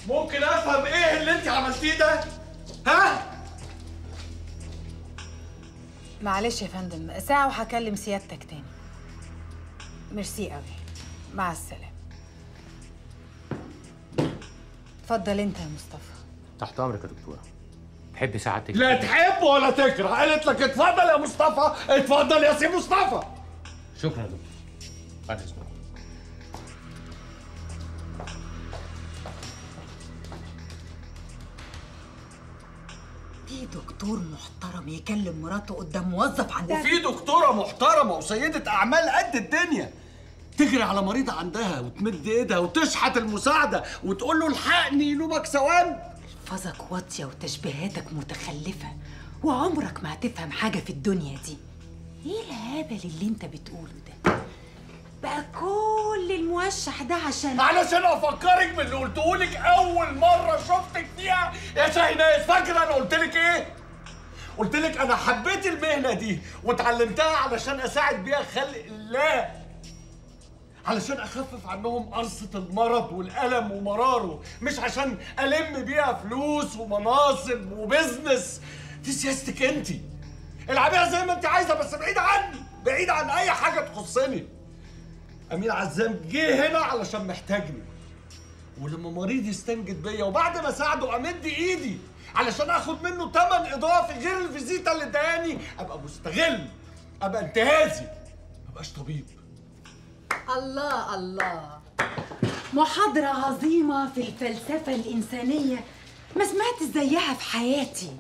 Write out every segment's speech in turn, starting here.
ممكن افهم ايه اللي انت عملتيه ده ها معلش يا فندم ساعة وهكلم سيادتك تاني ميرسي قوي مع السلامة اتفضل انت يا مصطفى تحت امرك يا دكتوره تحبي سعادتك لا تحب ولا تكره قالت لك اتفضل يا مصطفى اتفضل يا سي مصطفى شكرا يا دكتور بعد اذنك في دكتور محترم يكلم مراته قدام موظف عندها وفي دكتوره محترمه وسيده اعمال قد الدنيا تجري على مريضة عندها وتمد ايدها وتشحت المساعدة وتقول له الحقني ينوبك ثواب ألفاظك واطية وتشبيهاتك متخلفة وعمرك ما هتفهم حاجة في الدنيا دي ايه الهبل اللي انت بتقوله ده بقى كل الموشح ده عشان علشان افكرك باللي قلته لك اول مرة شفتك فيها يا شاهناز فاكرة انا قلت لك ايه؟ قلت لك انا حبيت المهنة دي واتعلمتها علشان اساعد بيها خلق الله علشان اخفف عنهم قرصة المرض والألم ومراره مش عشان ألم بيها فلوس ومناصب وبزنس دي سياستك انت العبيها زي ما انت عايزة بس بعيد عني بعيد عن أي حاجة تخصني أمين عزام جه هنا علشان محتاجني ولما مريض يستنجد بيا وبعد ما اساعده امد ايدي علشان اخد منه تمن اضافي غير الفيزيتا اللي اداني ابقى مستغل ابقى انتهازي مبقاش طبيب الله الله محاضرة عظيمة في الفلسفة الإنسانية ما سمعت زيها في حياتي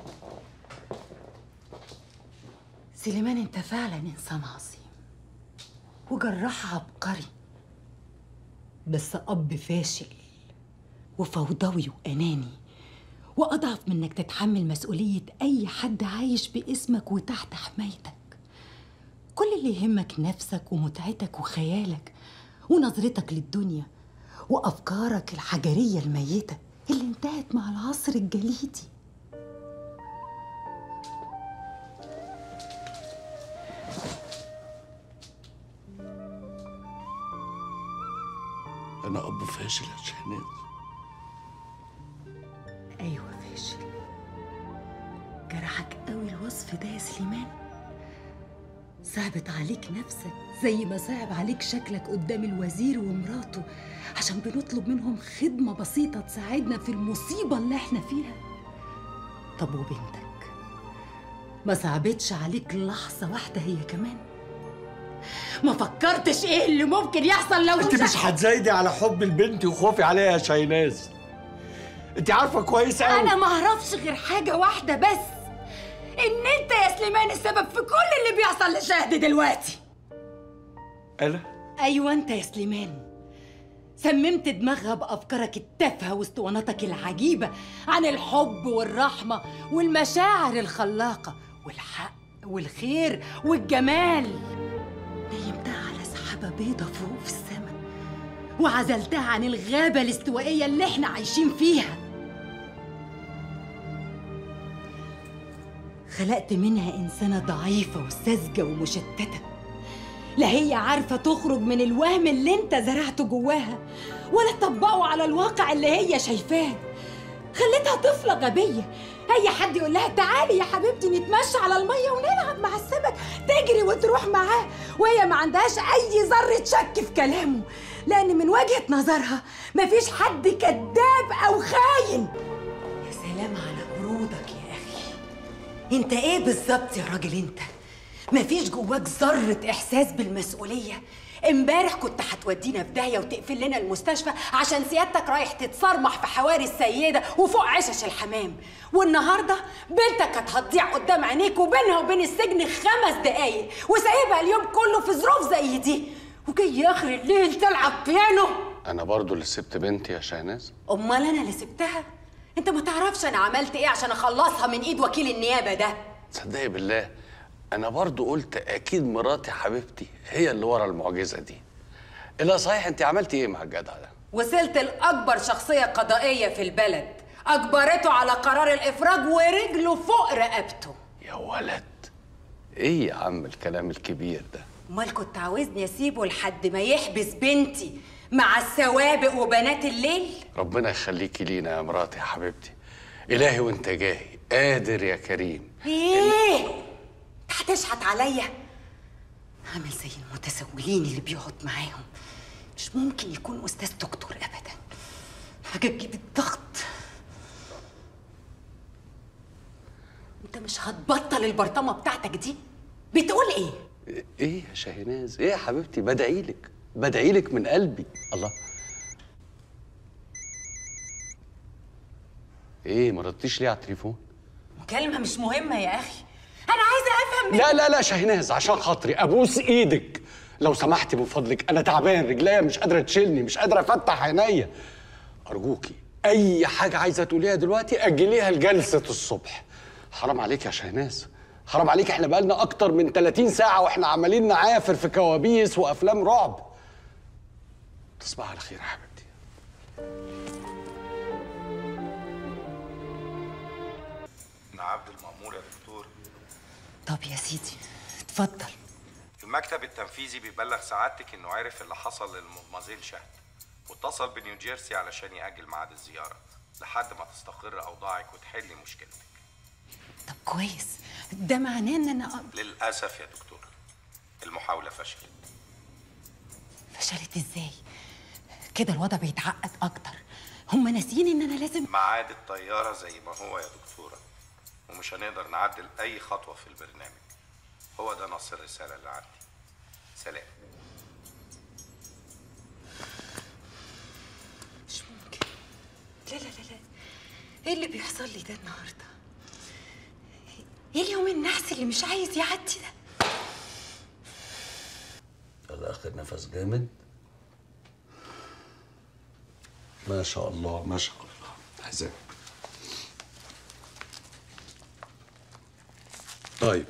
سليمان انت فعلا انسان عظيم وجراح عبقري بس اب فاشل وفوضوي واناني واضعف من انك تتحمل مسؤوليه اي حد عايش باسمك وتحت حمايتك كل اللي يهمك نفسك ومتعتك وخيالك ونظرتك للدنيا وافكارك الحجريه الميته اللي انتهت مع العصر الجليدي انا اب فاشل يا شهناز ايوه فاشل جرحك قوي الوصف ده يا سليمان صعبت عليك نفسك زي ما صعب عليك شكلك قدام الوزير ومراته عشان بنطلب منهم خدمة بسيطة تساعدنا في المصيبة اللي احنا فيها طب وبنتك ما صعبتش عليك لحظة واحدة هي كمان ما فكرتش ايه اللي ممكن يحصل لو انت مش هتزايدي على حب البنت وخوفي عليها يا شاهناز انت عارفه كويس قوي انا ما اعرفش غير حاجه واحده بس ان انت يا سليمان السبب في كل اللي بيحصل لشهد دلوقتي انا ايوه انت يا سليمان سممت دماغها بافكارك التافهه واسطواناتك العجيبه عن الحب والرحمه والمشاعر الخلاقه والحق والخير والجمال نيمتها على سحابه بيضه فوق في السماء وعزلتها عن الغابه الاستوائيه اللي احنا عايشين فيها خلقت منها إنسانة ضعيفة وساذجة ومشتتة لا هي عارفة تخرج من الوهم اللي انت زرعته جواها ولا تطبقه على الواقع اللي هي شايفاه خليتها طفلة غبية أي حد يقول لها تعالي يا حبيبتي نتمشى على المية ونلعب مع السمك تجري وتروح معاه وهي ما عندهاش أي ذرة شك في كلامه لأن من وجهة نظرها مفيش حد كذاب أو خاين يا سلام على برودك يا أخي انت ايه بالظبط يا راجل انت مفيش جواك ذرة إحساس بالمسؤولية امبارح كنت هتودينا في داهية وتقفل لنا المستشفى عشان سيادتك رايح تتصرمح في حواري السيدة وفوق عشش الحمام والنهاردة بنتك كانت هتضيع قدام عينيك وبينها وبين السجن خمس دقايق وسايبها اليوم كله في ظروف زي دي وجاي آخر الليل تلعب بيانو انا برضو اللي سبت بنتي يا شاهناز أمال أنا اللي سبتها انت ما تعرفش انا عملت ايه عشان اخلصها من ايد وكيل النيابه ده تصدقي بالله انا برضو قلت اكيد مراتي حبيبتي هي اللي ورا المعجزه دي الا صحيح انت عملتي ايه مع الجدع ده وصلت لاكبر شخصيه قضائيه في البلد اجبرته على قرار الافراج ورجله فوق رقبته يا ولد ايه يا عم الكلام الكبير ده امال كنت عاوزني اسيبه لحد ما يحبس بنتي مع السوابق وبنات الليل ربنا يخليكي لينا يا مراتي يا حبيبتي الهي وانت جاهي قادر يا كريم ايه انت هتشحت عليا عامل زي المتسولين اللي بيقعد معاهم مش ممكن يكون استاذ دكتور ابدا حاجه تجيب الضغط انت مش هتبطل البرطمه بتاعتك دي بتقول ايه ايه يا شاهناز ايه يا حبيبتي بدعيلك بدعيلك من قلبي الله ايه ما ردتيش ليه على التليفون مكالمه مش مهمه يا اخي انا عايزه افهم لا لا لا شاهناز عشان خاطري ابوس ايدك لو سمحتي من فضلك انا تعبان رجليا مش قادره تشيلني مش قادره افتح عينيا ارجوكي اي حاجه عايزه تقوليها دلوقتي اجليها لجلسه الصبح حرام عليك يا شاهناز حرام عليك احنا بقالنا اكتر من 30 ساعه واحنا عمالين نعافر في كوابيس وافلام رعب تصبح على خير يا حبيبتي أنا عبد المأمور يا دكتور طب يا سيدي اتفضل المكتب التنفيذي بيبلغ سعادتك إنه عرف اللي حصل للمدمزيل شهد واتصل بنيو جيرسي علشان يأجل ميعاد الزيارة لحد ما تستقر أوضاعك وتحلي مشكلتك طب كويس ده معناه ان انا للأسف يا دكتور المحاولة فشلت فشلت ازاي كده الوضع بيتعقد اكتر هم ناسيين ان انا لازم ميعاد الطيارة زي ما هو يا دكتورة ومش هنقدر نعدل أي خطوة في البرنامج هو ده نص الرسالة اللي عندي سلام مش ممكن لا لا لا لا ايه اللي بيحصل لي ده النهارده ايه اليوم النحس اللي مش عايز يعدي ده يلا اخد نفس جامد ما شاء الله ما شاء الله حزام طيب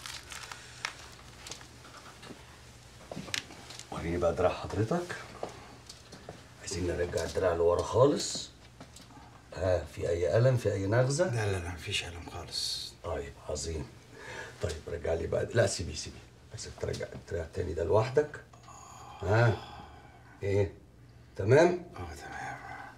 وريني بقى دراع حضرتك عايزين نرجع الدراع لورا خالص ها في اي الم في اي نغزه لا لا لا مفيش ألم خالص طيب عظيم طيب رجع لي بقى لا سيبيه سيبيه بس ترجع الدراع التاني ده لوحدك ها ايه تمام اه تمام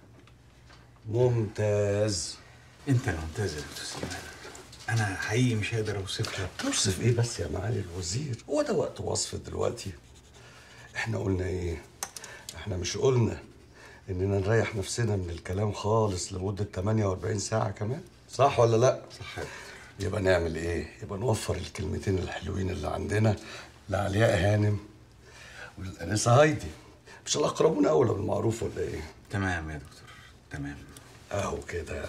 ممتاز انت الممتاز يا دكتور سليمان انا حقيقي مش هقدر اوصف لك توصف ايه بس يا معالي الوزير هو ده وقت وصف دلوقتي احنا قلنا ايه احنا مش قلنا اننا نريح نفسنا من الكلام خالص لمدة 48 ساعة كمان صح ولا لا صح يبقى نعمل ايه يبقى نوفر الكلمتين الحلوين اللي عندنا لعلياء هانم والانسه هايدي مش الاقربون اولى بالمعروف ولا ايه تمام يا دكتور تمام اهو كده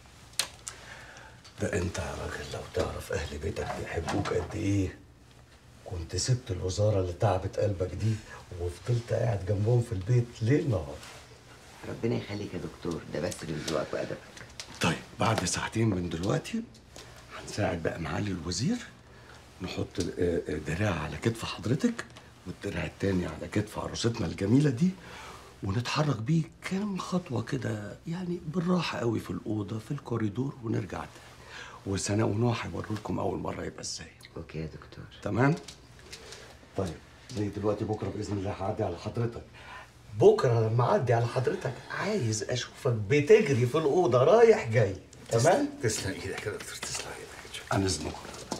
ده انت يا راجل لو تعرف اهل بيتك بيحبوك قد ايه كنت سبت الوزاره اللي تعبت قلبك دي وفضلت قاعد جنبهم في البيت ليل نهار ربنا يخليك يا دكتور ده بس من ذوقك وادبك طيب بعد ساعتين من دلوقتي هنساعد بقى معالي الوزير نحط آه، آه، دراع على كتف حضرتك والدراع التاني على كتف عروستنا الجميله دي ونتحرك بيه كام خطوه كده يعني بالراحه قوي في الاوضه في الكوريدور ونرجع تاني وسناء ونوح هيوروا لكم اول مره يبقى ازاي اوكي يا دكتور تمام طيب زي دلوقتي بكره باذن الله هعدي على حضرتك بكره لما اعدي على حضرتك عايز اشوفك بتجري في الاوضه رايح جاي تمام تسلم ايدك يا دكتور تسلم ايدك عن اذنكم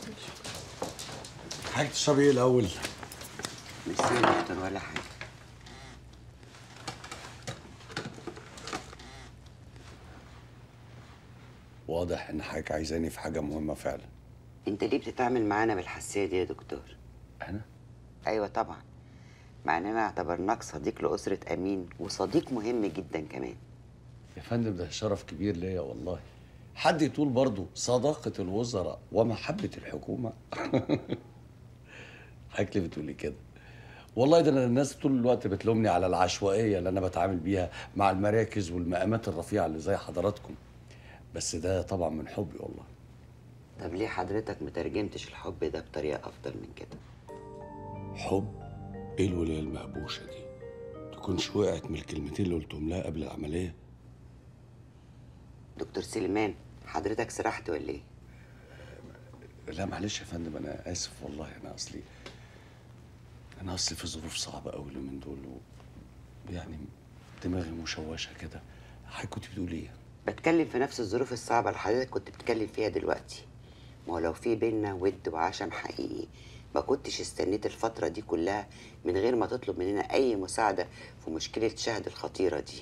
حاجه تشربي ايه الاول مش يا دكتور ولا حاجه واضح ان حضرتك عايزاني في حاجه مهمه فعلا انت ليه بتتعامل معانا بالحساسيه دي يا دكتور انا ايوه طبعا مع اننا اعتبرناك صديق لاسره امين وصديق مهم جدا كمان يا فندم ده شرف كبير ليا والله حد يطول برضه صداقة الوزراء ومحبة الحكومة حضرتك ليه بتقولي كده؟ والله ده أنا الناس طول الوقت بتلومني على العشوائية اللي أنا بتعامل بيها مع المراكز والمقامات الرفيعة اللي زي حضراتكم بس ده طبعا من حبي والله طب ليه حضرتك مترجمتش الحب ده بطريقه افضل من كده حب ايه الولاية المهبوشة دي؟ تكونش وقعت من الكلمتين اللي قلتهم لها قبل العملية؟ دكتور سليمان حضرتك سرحت ولا ايه لا معلش يا فندم انا اسف والله انا اصلي انا اصلي في ظروف صعبه قوي اليومين دول و... يعني دماغي مشوشه كده حضرتك كنت بتقول ايه بتكلم في نفس الظروف الصعبة اللي حضرتك كنت بتتكلم فيها دلوقتي ما هو لو في بينا ود وعشم حقيقي ما كنتش استنيت الفترة دي كلها من غير ما تطلب مننا أي مساعدة في مشكلة شهد الخطيرة دي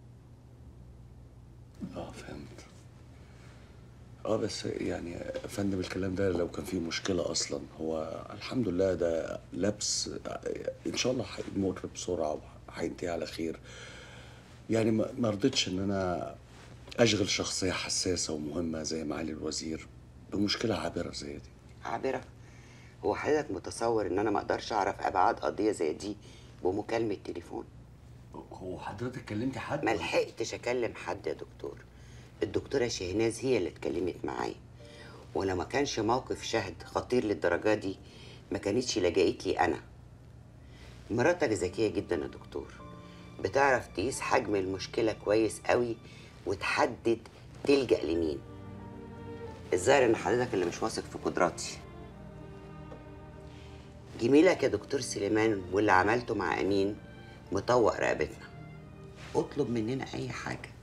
اه فهمت اه بس يعني يا فندم الكلام ده لو كان فيه مشكلة أصلا هو الحمد لله ده لبس إن شاء الله هيمر بسرعة وهينتهي على خير يعني ما ما رضيتش إن أنا أشغل شخصية حساسة ومهمة زي معالي الوزير بمشكلة عابرة زي دي عابرة هو حضرتك متصور إن أنا ما أقدرش أعرف أبعاد قضية زي دي بمكالمة تليفون هو حضرتك كلمتي حد؟ ما لحقتش أكلم حد يا دكتور الدكتورة شهناز هي اللي اتكلمت معايا ولو ما كانش موقف شهد خطير للدرجة دي ما كانتش لجأت لي أنا مراتك ذكية جدا يا دكتور بتعرف تقيس حجم المشكلة كويس قوي وتحدد تلجأ لمين الظاهر ان حضرتك اللي مش واثق في قدراتي جميلك يا دكتور سليمان واللي عملته مع امين مطوق رقبتنا اطلب مننا اي حاجه